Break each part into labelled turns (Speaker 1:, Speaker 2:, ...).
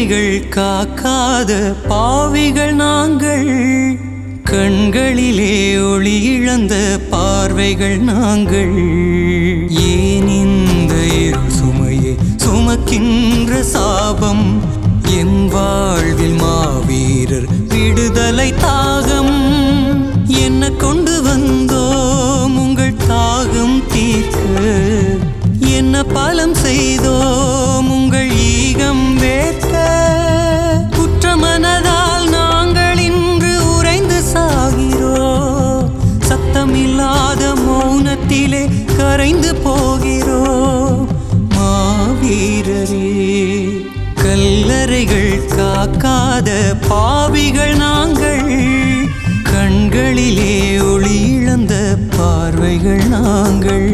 Speaker 1: கல்லறைகள் காக்காத பாவிகள் நாங்கள் கண்களிலே ஒளி இழந்த பார்வைகள் நாங்கள் ஏன் இந்த இருள் சுமையை சுமக்கின்ற சாபம் என் வாழ்வில் மாவீரர் விடுதலை தாகம் என்ன கொண்டு வந்தோம் உங்கள் தாகம் தீர்க்க என்ன பலம் செய்தோம் உங்கள் ஈகம் வேர்க்க குற்றமனதால் நாங்கள் இன்று உறைந்து சாகிறோம் சத்தமில்லாத மௌனத்திலே கரைந்து போகிறோம் மாவீரரே கல்லறைகள் காக்காத பாவிகள் நாங்கள் கண்களிலே ஒளி இழந்த பார்வைகள் நாங்கள்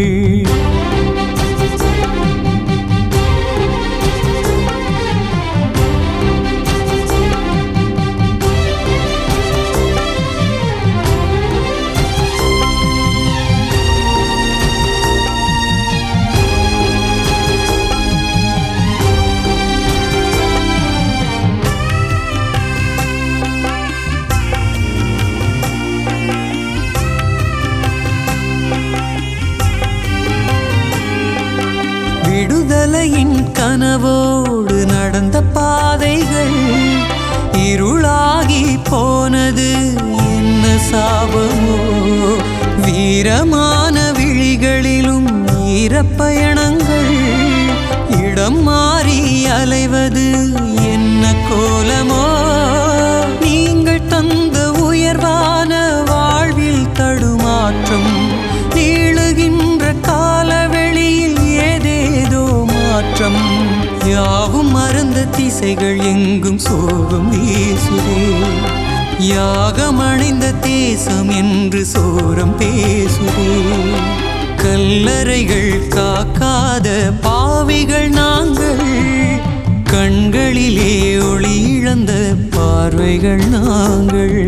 Speaker 1: விடுதலையின் கனவோடு நடந்த பாதைகள் இருளாகி போனது என்ன சாபமோ வீரமான விழிகளிலும் ஈரப்பயணங்கள் இடம் மாறி அலைவது என்ன கோலமோ நீங்கள் தந்த உயர்வான வாழ்வில் தடுமாற்றம் நீளுகின்ற காலவெளியில் ஏதேதோ மாற்றம் யாவும் மறந்த திசைகள் எங்கும் சோகம் வீசுதே யாகமடைந்த தேசம் என்று சோரம் பேசுதே கல்லறைகள் காக்காத பாவிகள் நாங்கள் கண்களிலே ஒளி இழந்த பார்வைகள் நாங்கள்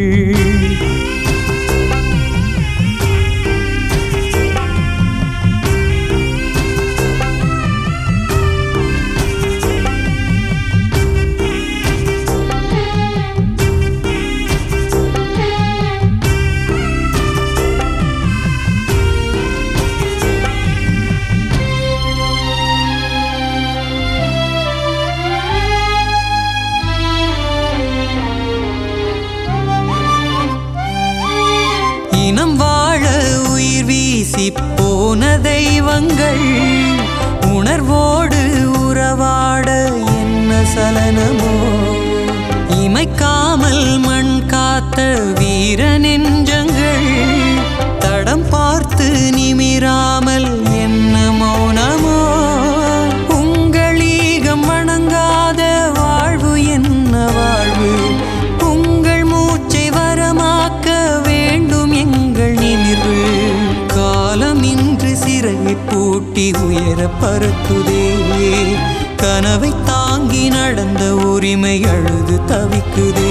Speaker 1: இனம் வாழ உயிர் வீசி போன தெய்வங்கள் உணர்வோடு உறவாட என்ன சலனமோ இமைக்காமல் மண் காத்த வீர நெஞ்சங்கள் தடம் பார்த்து நிமிராமல் என்ன மௌனமோ உங்கள் ஈகம் வணங்காத வாழ்வு என்ன வாழ்வு உங்கள் மூச்சை வரமாக்க வேண்டும் எங்கள் நிமிர்வு காலம் இன்று சிறையை பூட்டி உயர பறக்குதே கனவை தாங்கி நடந்த உரிமை அழுது தவிக்குதே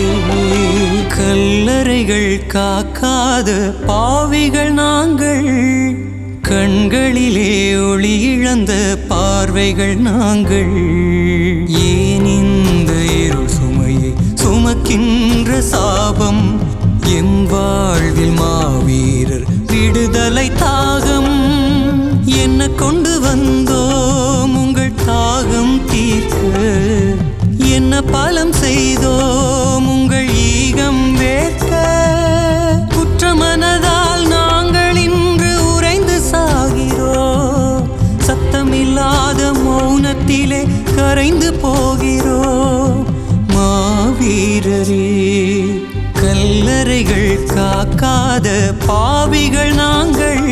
Speaker 1: கல்லறைகள் காக்காத பாவிகள் நாங்கள் கண்களிலே ஒளி இழந்த பார்வைகள் நாங்கள் ஏன் இந்த இருள் சுமையை சுமக்கின்ற சாபம் எம் வாழ்வில் மாவீரர் விடுதலை தாகம் என்ன கொண்டு வந்தோம் உங்கள் தாகம் தீர்க்க என்ன பலம் செய்தோம் உங்கள் ஈகம் வேர்க்க குற்றமனதால் நாங்கள் இன்று உறைந்து சாகிறோம் சத்தமில்லாத மௌனத்திலே கரைந்து போகிறோம் மாவீரரே கல்லறைகள் காக்காத பாவிகள் நாங்கள்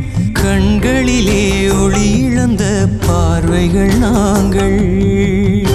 Speaker 1: கண்களிலே ஒளி இழந்த பார்வைகள் நாங்கள்